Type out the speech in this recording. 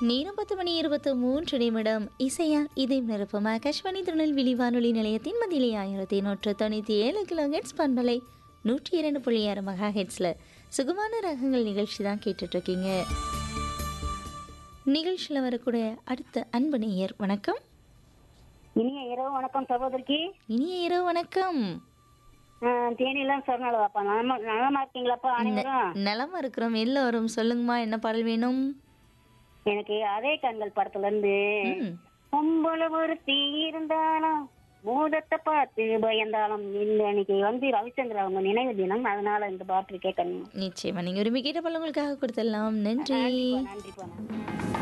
நேரம் பத்து மணி இருபத்து மூன்று நிமிடம் இசையா இதை நிரப்பும் ஆகாஷ்வாணி திருநெல்வேலி வானொலி நிலையத்தின் மதிலே ஆயிரத்தி நூற்று தொண்ணூற்றி ஏழு கிலோ ஹெட்ஸ் பண்பலை நூற்றி இரண்டு புள்ளி ஆறு மெகா ஹெட்ஸில் சுகமான ரகங்கள் நிகழ்ச்சி தான் கேட்டுட்ருக்கீங்க நிகழ்ச்சியில் வரக்கூடிய அடுத்த அன்பு நேயர் வணக்கம் இனிய இரவு வணக்கம் சகோதரிக்கு இனிய இரவு வணக்கம் தேனிலாம் சொன்னாலவாப்பா நலமா நலமா இருக்கீங்களாப்பா அனைவரும் நலமா இருக்கிறோம் எல்லோரும் சொல்லுங்கம்மா என்ன பாடல் வேணும் எனக்கு அதே கண்கள் படத்துல இருந்து ம் பொம்பளை ஒருத்தி இருந்தாலும் பூதத்தை பார்த்து பயந்தாலும் இல்ல இன்னைக்கு வந்து ரவிச்சந்திரன் அவங்க நினைவு தினம் அதனால இந்த பாட்டு கேட்கணும் நிச்சயமா நீங்கள் விரும்பி கேட்ட பல உங்களுக்காக கொடுத்துடலாம் நன்றி நன்றிப்பா நன்றி